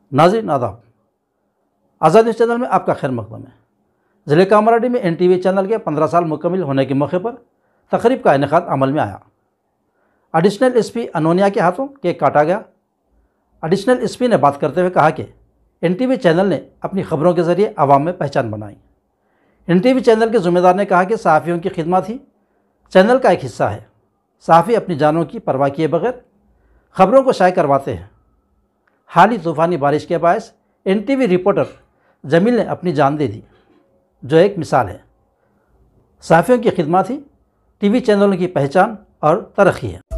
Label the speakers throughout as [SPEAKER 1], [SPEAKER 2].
[SPEAKER 1] नाजिन आदाब आज़ाद news channel में आपका खैर मकदम है ज़िले कामराडी में एन चैनल के 15 साल मुकम्मल होने के मौके पर तकरीब का इनका अमल में आया एडिशनल एसपी अनोनिया के हाथों केक काटा गया एडिशनल एसपी ने बात करते हुए कहा कि एन चैनल ने अपनी खबरों के ज़रिए आवाम में पहचान बनाई एन चैनल के ज़िम्मेदार ने कहा कि सहाफ़ियों की खिदमत ही चैनल का एक हिस्सा है सहाफ़ी अपनी जानों की परवाह किए बगैर खबरों को शाये करवाते हैं हाल ही तूफ़ानी बारिश के बायस एन रिपोर्टर जमील ने अपनी जान दे दी जो एक मिसाल है सहाफ़ियों की खिदमत ही टीवी चैनलों की पहचान और तरक्की है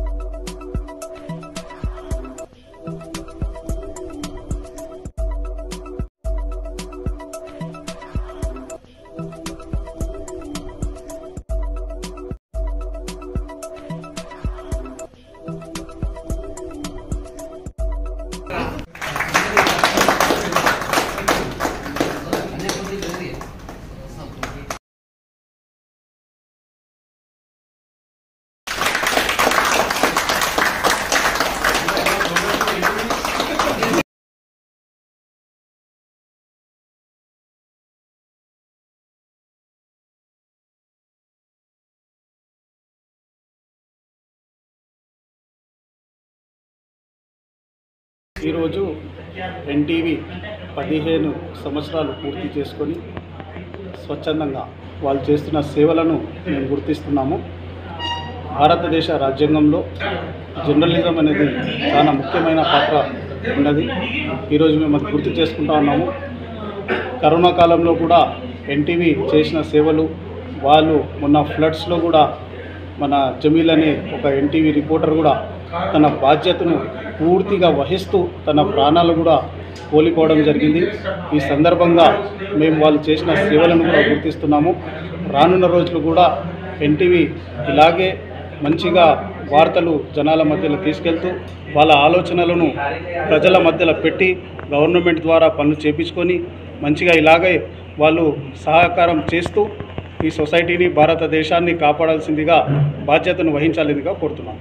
[SPEAKER 2] ఈరోజు ఎన్టీవీ పదిహేను సంవత్సరాలు పూర్తి చేసుకొని స్వచ్ఛందంగా వాళ్ళు చేస్తున్న సేవలను మేము గుర్తిస్తున్నాము భారతదేశ రాజ్యాంగంలో జర్నలిజం అనేది చాలా ముఖ్యమైన పాత్ర ఉన్నది ఈరోజు మేము అది గుర్తు చేసుకుంటా ఉన్నాము కరోనా కాలంలో కూడా ఎన్టీవీ చేసిన సేవలు వాళ్ళు మొన్న ఫ్లడ్స్లో కూడా మన జమీల్ అనే ఒక ఎన్టీవీ రిపోర్టర్ కూడా తన బాధ్యతను పూర్తిగా వహిస్తూ తన ప్రాణాలు కూడా కోల్పోవడం జరిగింది ఈ సందర్భంగా మేము వాళ్ళు చేసిన సేవలను కూడా గుర్తిస్తున్నాము రానున్న రోజులు కూడా ఎన్టీవీ ఇలాగే మంచిగా వార్తలు జనాల మధ్యలో తీసుకెళ్తూ వాళ్ళ ఆలోచనలను ప్రజల మధ్యలో పెట్టి గవర్నమెంట్ ద్వారా పనులు చేపించుకొని మంచిగా ఇలాగే వాళ్ళు సహకారం చేస్తూ ఈ సొసైటీని భారతదేశాన్ని కాపాడాల్సిందిగా బాధ్యతను వహించాలిదిగా కోరుతున్నాను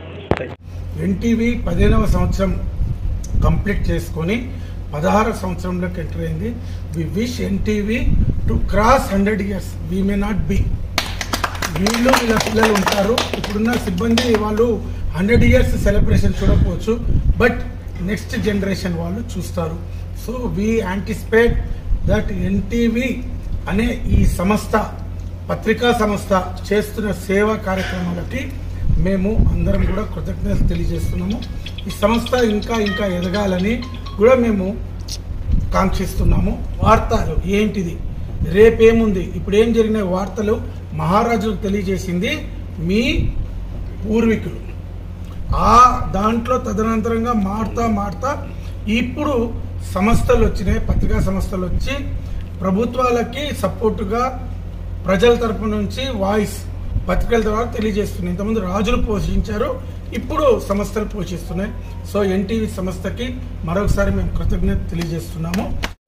[SPEAKER 3] ఎన్టీవీ పదిహేనవ సంవత్సరం కంప్లీట్ చేసుకొని పదహార సంవత్సరంలోకి ఎంటర్ అయింది we wish NTV to cross hundred years we may not be వీళ్ళు వీళ్ళ పిల్లలు ఉంటారు ఇప్పుడున్న సిబ్బంది వాళ్ళు హండ్రెడ్ ఇయర్స్ సెలబ్రేషన్ చూడకపోవచ్చు బట్ నెక్స్ట్ జనరేషన్ వాళ్ళు చూస్తారు so we anticipate that NTV అనే ఈ సంస్థ పత్రికా సంస్థ చేస్తున్న సేవా కార్యక్రమాలకి మేము అందరం కూడా కృతజ్ఞతలు తెలియజేస్తున్నాము ఈ సంస్థ ఇంకా ఇంకా ఎదగాలని కూడా మేము కాంక్షిస్తున్నాము వార్తలు ఏంటిది రేపేముంది ఇప్పుడు ఏం జరిగిన వార్తలు మహారాజులకు తెలియజేసింది మీ పూర్వీకులు ఆ దాంట్లో తదనంతరంగా మారుతా మారుతా ఇప్పుడు సంస్థలు వచ్చినాయి పత్రికా సంస్థలు వచ్చి ప్రభుత్వాలకి సపోర్టుగా ప్రజల తరపు నుంచి వాయిస్ పత్రికల ద్వారా తెలియజేస్తున్నాయి ఇంతకుముందు రాజులు పోషించారు ఇప్పుడు సంస్థలు పోషిస్తున్నాయి సో ఎన్టీవీ సంస్థకి మరొకసారి మేము కృతజ్ఞత తెలియజేస్తున్నాము